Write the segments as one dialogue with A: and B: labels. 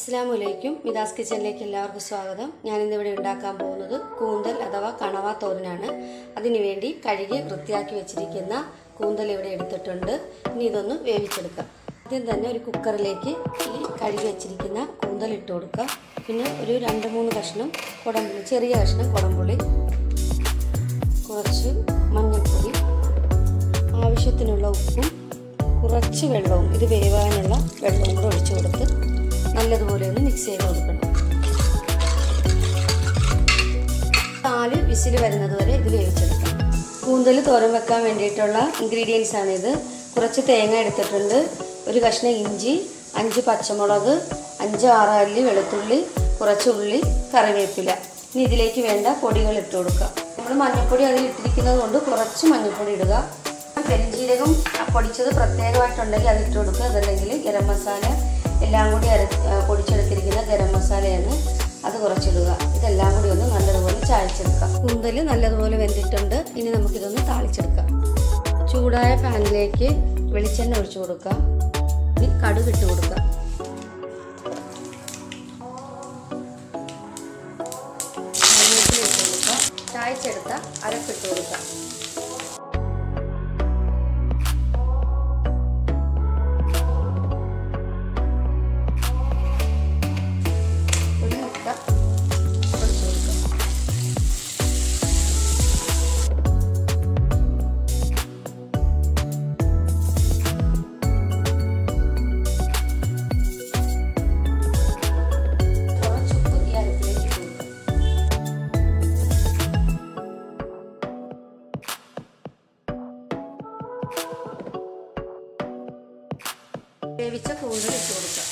A: അസ്സാം വലൈക്കും മിതാസ് കിച്ചണിലേക്ക് എല്ലാവർക്കും സ്വാഗതം ഞാനിന്നിവിടെ ഉണ്ടാക്കാൻ പോകുന്നത് കൂന്തൽ അഥവാ കണവ തോരനാണ് അതിനുവേണ്ടി കഴുകി വൃത്തിയാക്കി വെച്ചിരിക്കുന്ന കൂന്തൽ ഇവിടെ എടുത്തിട്ടുണ്ട് ഇനി ഇതൊന്ന് വേവിച്ചെടുക്കാം ആദ്യം തന്നെ ഒരു കുക്കറിലേക്ക് ഈ കഴുകി വെച്ചിരിക്കുന്ന കൂന്തൽ ഇട്ട് കൊടുക്കാം പിന്നെ ഒരു രണ്ട് മൂന്ന് കഷ്ണം കുടംപുളി ചെറിയ കഷ്ണം കുടംപുളി കുറച്ച് മഞ്ഞൾപ്പൊടി ആവശ്യത്തിനുള്ള ഉപ്പും കുറച്ച് വെള്ളവും ഇത് വേവാനുള്ള വെള്ളവും കൂടെ ഒഴിച്ചു കൊടുത്ത് നല്ലതുപോലെ ഒന്ന് മിക്സ് ചെയ്ത് കൊടുക്കണം നാല് വിസിൽ വരുന്നത് വരെ ഇത് വേവിച്ചെടുക്കാം കൂന്തൽ തോരൻ വെക്കാൻ വേണ്ടിയിട്ടുള്ള ഇൻഗ്രീഡിയൻസ് ആണിത് കുറച്ച് തേങ്ങ എടുത്തിട്ടുണ്ട് ഒരു കഷ്ണം ഇഞ്ചി അഞ്ച് പച്ചമുളക് അഞ്ച് ആറ് അല്ലി വെളുത്തുള്ളി കുറച്ച് ഉള്ളി കറിവേപ്പില ഇനി ഇതിലേക്ക് വേണ്ട പൊടികൾ ഇട്ട് കൊടുക്കുക നമ്മൾ മഞ്ഞൾപ്പൊടി അതിൽ ഇട്ടിരിക്കുന്നത് കൊണ്ട് കുറച്ച് മഞ്ഞൾപ്പൊടി ഇടുക പെരുംജീരകം പൊടിച്ചത് പ്രത്യേകമായിട്ടുണ്ടെങ്കിൽ അത് ഇട്ട് കൊടുക്കുക അതല്ലെങ്കിൽ ഗരം മസാല എല്ലാം കൂടി അര പൊടിച്ചെടുത്തിരിക്കുന്ന ഗരം മസാലയാണ് അത് കുറച്ചിടുക ഇതെല്ലാം കൂടി ഒന്ന് നല്ലതുപോലെ ചായച്ചെടുക്കാം കൂന്തൽ നല്ലതുപോലെ വെന്തിട്ടുണ്ട് ഇനി നമുക്കിതൊന്ന് താളിച്ചെടുക്കാം ചൂടായ പാനിലേക്ക് വെളിച്ചെണ്ണ ഒഴിച്ചു കൊടുക്കാം ഇനി കടുക് ഇട്ട് കൊടുക്കാം കറിവേപ്പില ഇട്ട് കൊടുക്കാം ചായച്ചെടുത്ത അരപ്പിട്ട് കൊടുക്കാം ഒരു മുട്ട പൊടിച്ച് കൊടുക്കാം കുറച്ച് ഉപ്പ് ഈ അരപ്പിലേക്ക് ഇട്ട് കൊടുക്കാം വേവിച്ച കൂന്തൽ ഇട്ട് കൊടുക്കാം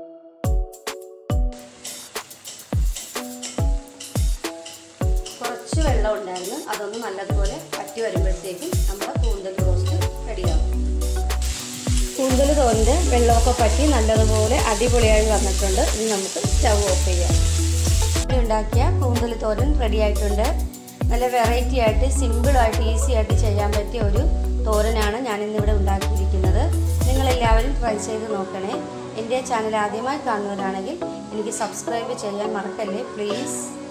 A: കുറച്ച് വെള്ളം ഉണ്ടായിരുന്നു അതൊന്ന് നല്ലതുപോലെ വറ്റി വരുമ്പോഴത്തേക്കും നമ്മുടെ കൂന്തൽ റോസ്റ്റ് റെഡിയാവും കൂന്തൽ തോന്നിൻ്റെ വെള്ളമൊക്കെ പറ്റി നല്ലതുപോലെ അടിപൊളിയായി വന്നിട്ടുണ്ട് ഇനി നമുക്ക് സ്റ്റവ് ഓഫ് ചെയ്യാം ഇവിടെ ഉണ്ടാക്കിയ കൂന്തൽ തോരൻ റെഡി ആയിട്ടുണ്ട് നല്ല വെറൈറ്റി ആയിട്ട് സിമ്പിളായിട്ട് ഈസി ആയിട്ട് ചെയ്യാൻ പറ്റിയ ഒരു തോരനാണ് ഞാനിന്നിവിടെ ഉണ്ടാക്കിയിരിക്കുന്നത് നിങ്ങളെല്ലാവരും ട്രൈ ചെയ്ത് നോക്കണേ എൻ്റെ ചാനൽ ആദ്യമായി കാണുന്നവരാണെങ്കിൽ എനിക്ക് സബ്സ്ക്രൈബ് ചെയ്യാൻ മറക്കല്ലേ പ്ലീസ്